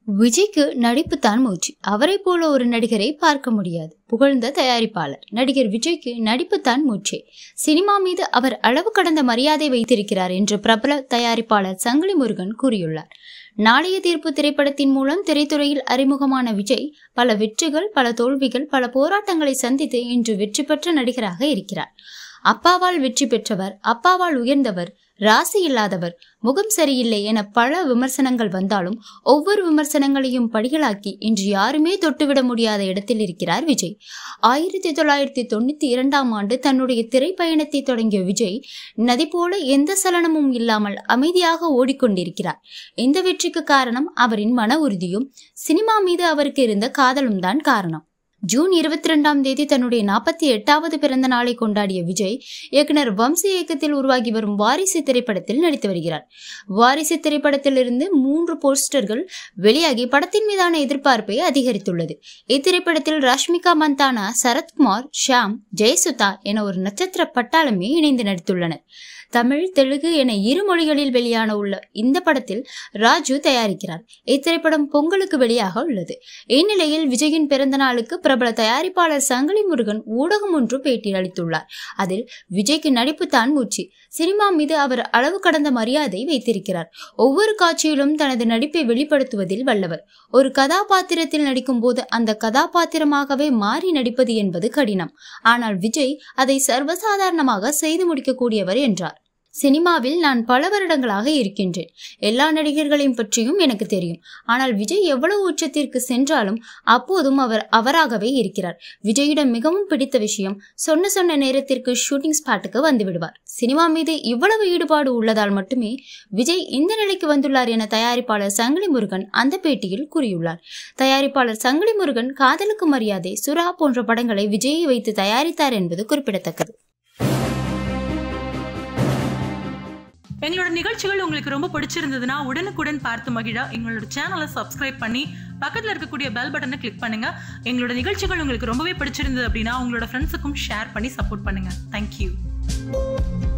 விஜய்க்கு நடிப்பு தான் மூச்சு அவரை போல ஒரு நடிகரை பார்க்க முடியாது புகழ்ந்த தயாரிப்பாளர் நடிகர் விஜய்க்கு நடிப்பு தான் மூச்சே சினிமா மீது அவர் அளவு கடந்த மரியாதை வைத்திருக்கிறார் என்று பிரபல தயாரிப்பாளர் சங்கிலி முருகன் கூறியுள்ளார் நாளைய தீர்ப்பு திரைப்படத்தின் மூலம் திரைத்துறையில் அறிமுகமான விஜய் பல வெற்றிகள் பல தோல்விகள் பல போராட்டங்களை சந்தித்து இன்று வெற்றி பெற்ற நடிகராக இருக்கிறார் அப்பாவால் வெற்றி பெற்றவர் அப்பாவால் உயர்ந்தவர் ராசி இல்லாதவர் முகம் சரியில்லை என பல விமர்சனங்கள் வந்தாலும் ஒவ்வொரு விமர்சனங்களையும் படிகளாக்கி இன்று யாருமே தொட்டுவிட முடியாத இடத்தில் இருக்கிறார் விஜய் ஆயிரத்தி தொள்ளாயிரத்தி தொண்ணூத்தி இரண்டாம் ஆண்டு தன்னுடைய திரைப்பயணத்தை தொடங்கிய விஜய் நதி போல எந்த சலனமும் இல்லாமல் அமைதியாக ஓடிக்கொண்டிருக்கிறார் இந்த வெற்றிக்கு காரணம் அவரின் மன உறுதியும் சினிமா மீது அவருக்கு இருந்த காதலும் தான் காரணம் ஜூன் இருபத்தி ரெண்டாம் தேதி தன்னுடைய நாற்பத்தி எட்டாவது பிறந்த நாளை கொண்டாடிய விஜய் இயக்குனர் வம்சி இயக்கத்தில் உருவாகி வரும் வாரிசு திரைப்படத்தில் நடித்து வருகிறார் வாரிசு திரைப்படத்திலிருந்து மூன்று போஸ்டர்கள் வெளியாகி படத்தின் மீதான எதிர்பார்ப்பை அதிகரித்துள்ளது இத்திரைப்படத்தில் ரஷ்மிகா மந்தானா சரத்குமார் ஷியாம் ஜெயசுதா என ஒரு நட்சத்திர பட்டாளமே இணைந்து நடித்துள்ளனர் தமிழ் தெலுங்கு என இரு மொழிகளில் வெளியான உள்ள இந்த படத்தில் ராஜு தயாரிக்கிறார் இத்திரைப்படம் பொங்கலுக்கு வெளியாக உள்ளது இந்நிலையில் விஜயின் பிறந்த நாளுக்கு பிரபல தயாரிப்பாளர் சங்கிலி முருகன் ஊடகம் ஒன்று பேட்டி அளித்துள்ளார் அதில் விஜய்க்கு நடிப்பு தான் மூச்சு சினிமா மீது அவர் அளவு கடந்த மரியாதை வைத்திருக்கிறார் ஒவ்வொரு காட்சியிலும் தனது நடிப்பை வெளிப்படுத்துவதில் வல்லவர் ஒரு கதாபாத்திரத்தில் நடிக்கும் போது அந்த கதாபாத்திரமாகவே மாறி நடிப்பது என்பது கடினம் ஆனால் விஜய் அதை சர்வசாதாரணமாக செய்து முடிக்கக்கூடியவர் என்றார் சினிமாவில் நான் பல வருடங்களாக இருக்கின்றேன் எல்லா நடிகர்களையும் பற்றியும் எனக்கு தெரியும் ஆனால் விஜய் எவ்வளவு உச்சத்திற்கு சென்றாலும் அப்போதும் அவர் அவராகவே இருக்கிறார் விஜயிடம் மிகவும் பிடித்த விஷயம் சொன்ன சொன்ன நேரத்திற்கு ஷூட்டிங் ஸ்பாட்டுக்கு வந்து விடுவார் சினிமா மீது இவ்வளவு ஈடுபாடு உள்ளதால் மட்டுமே விஜய் இந்த நிலைக்கு வந்துள்ளார் என தயாரிப்பாளர் சங்கிலி முருகன் அந்த பேட்டியில் கூறியுள்ளார் தயாரிப்பாளர் சங்கிலி முருகன் காதலுக்கு மரியாதை சுறா போன்ற படங்களை விஜயை வைத்து தயாரித்தார் என்பது குறிப்பிடத்தக்கது எங்களோட நிகழ்ச்சிகள் உங்களுக்கு ரொம்ப பிடிச்சிருந்ததுன்னா உடனுக்குடன் பார்த்து மகிழ எங்களோட சேனலை சப்ஸ்கிரைப் பண்ணி பக்கத்தில் இருக்கக்கூடிய பெல் பட்டனை கிளிக் பண்ணுங்க எங்களோட நிகழ்ச்சிகள் உங்களுக்கு ரொம்பவே பிடிச்சிருந்தது அப்படின்னா உங்களோட ஃப்ரெண்ட்ஸுக்கும் ஷேர் பண்ணி சப்போர்ட் பண்ணுங்க தேங்க்யூ